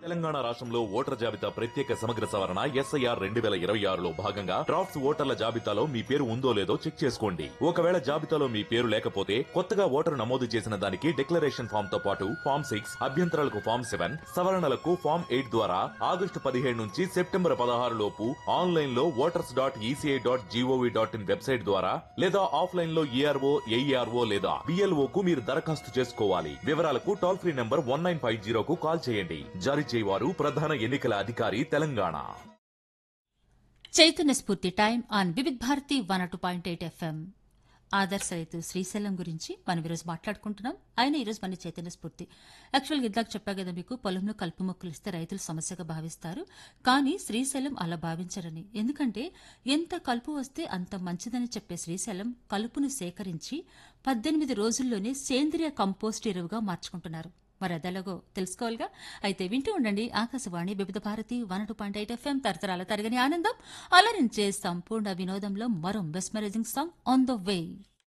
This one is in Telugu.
తెలంగాణ రాష్ట్రంలో ఓటర్ జాబితా ప్రత్యేక సమగ్ర సవరణ ఎస్ఐఆర్ రెండు వేల ఇరవై ఆరులో భాగంగా డ్రాఫ్ట్స్ ఓటర్ల జాబితాలో మీ పేరు ఉందో లేదో చెక్ చేసుకోండి ఒకవేళ జాబితాలో మీ పేరు లేకపోతే కొత్తగా ఓటరు నమోదు చేసిన దానికి డిక్లరేషన్ ఫామ్ తో పాటు ఫామ్ సిక్స్ అభ్యంతరాలకు ఫామ్ సెవెన్ సవరణలకు ఫామ్ ఎయిట్ ద్వారా ఆగస్టు పదిహేడు నుంచి సెప్టెంబర్ పదహారు లోపు ఆన్లైన్ లో voters dot ECI dot GOV dot in website ద్వారా లేదా ఆఫ్లైన్ లో ఈఆర్ఓ ఏఈఆర్ఓ లేదా బిఎల్ఓ కు మీరు దరఖాస్తు చేసుకోవాలి వివరాలకు toll free number one nine five జీరోకు కాల్ చేయండి జారీ చేయవారు ప్రధాన ఎన్నికల అధికారి తెలంగాణ చైతన్య స్ఫూర్తి time on Vividh Bharati one two point eight FM ఆదర్శ రైతు శ్రీశైలం గురించి మనం ఈరోజు మాట్లాడుకుంటున్నాం ఆయన ఈరోజు మన చైతన్య స్ఫూర్తి యాక్చువల్గా ఇందాక చెప్పా కదా మీకు పొలంలో కలుపు మొక్కలు ఇస్తే రైతులు సమస్యగా భావిస్తారు కానీ శ్రీశైలం అలా భావించరని ఎందుకంటే ఎంత కలుపు వస్తే అంత మంచిదని చెప్పే శ్రీశైలం కలుపును సేకరించి పద్దెనిమిది రోజుల్లోనే సేంద్రియ కంపోస్ట్ ఎరువుగా మార్చుకుంటున్నారు మరి అదెలాగో తెలుసుకోవాలిగా అయితే వింటూ ఉండండి Akashvani Vividh Bharati one two point eight FM తరతరాల తరగని ఆనందం అలరించే సంపూర్ణ వినోదంలో మరో mesmerising song on the way